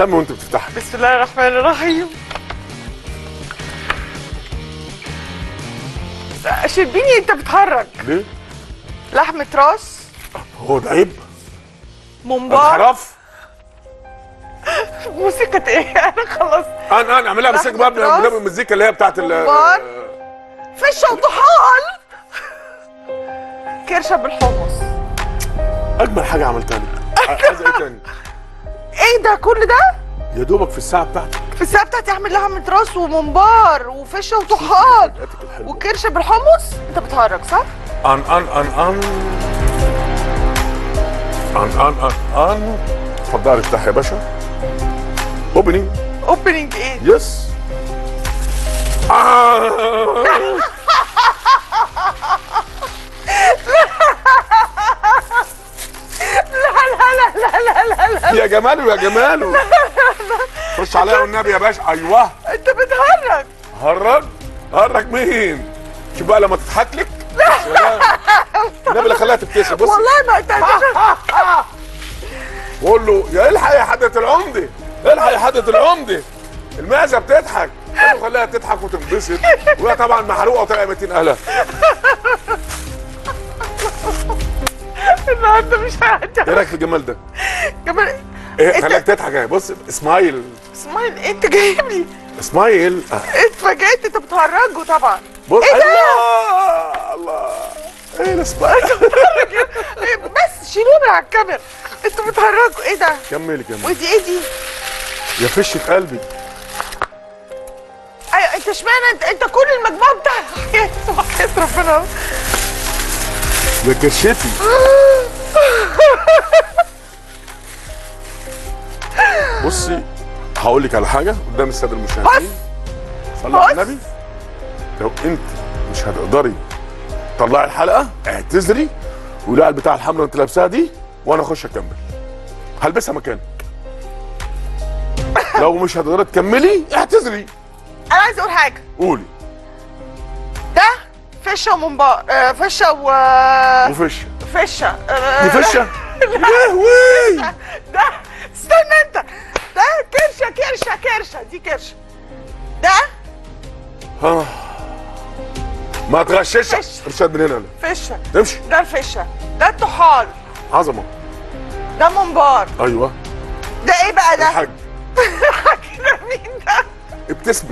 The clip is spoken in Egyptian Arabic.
سمي وانت بتفتحها بسم الله الرحمن الرحيم شربيني انت بتهرج ليه؟ لحمة راس هو ده عيب؟ ممبار انحراف؟ موسيقى ايه انا خلاص انا انا اعملها بس لحمة بقى راس. بنعمل المزيكا اللي هي بتاعت ال ممبار. فشة وطحال كرشة بالحمص اجمل حاجه عملتها لك عايز ايه تاني؟ ايه ده كل ده يا دوبك في الساعه بتاعتك في الساعة بتاعتي اعمل لحمة راس وممبار وفشة وطحال حياتك الحلوه وكرشة بالحمص انت بتهرج صح؟ ان ان ان ان ان ان ان ان اتفضلي افتحي يا باشا اوبننج اوبننج ايه؟ يس آه. لا لا لا لا لا لا يا جماله يا جماله خش عليا والنبي يا باشا ايوه انت بتهرج هرج هرج مين شوف بقى لما تضحك لك سلام. النبي لا خليها تبتسم بص والله ما انت قول له يا الحق يا حضره العمده الحق يا حضره العمده المعزه بتضحك قال له خليها تضحك وتنبسط وهي طبعا محروقه وطالعه 200 اهلها النهارده مش ايه هعدي رايك في الجمال ده؟ كمان ايه انت- خليك تضحك اهي بص سمايل اسماعيل انت جايب لي سمايل آه. اتفاجئت انت بتهرجوا طبعا بص ايه ده؟ الله الله ايه السمايل إيه بس شيلوه من على الكاميرا انتوا بتهرجوا ايه ده؟ كملي كملي ودي ايه دي؟ يا فشة قلبي ايوه انت اشمعنى انت انت كل المجموعه بتاعك وحياة ربنا يا كرشتي بصي هقول لك على حاجه قدام الساده المشاهدين صلي على بص. النبي لو انت مش هتقدري تطلعي الحلقه اعتذري وقولي على البتاع الحمراء انت لابساها دي وانا اخش اكمل هلبسها مكانك لو مش هتقدري تكملي اعتذري انا عايز اقول حاجه قولي ده فشه ومنبار آه فشه و وفش فشه آه دي فشه لهوي ده استنى انت ده كرشه كرشه كرشه دي كرشه ده آه. ما تغشش فش. امشي من هنا لا. فشه امشي ده الفشه ده الطحال عظمه ده منبار ايوه ده ايه بقى ده؟ الحاج ده مين ده؟ ابتسمي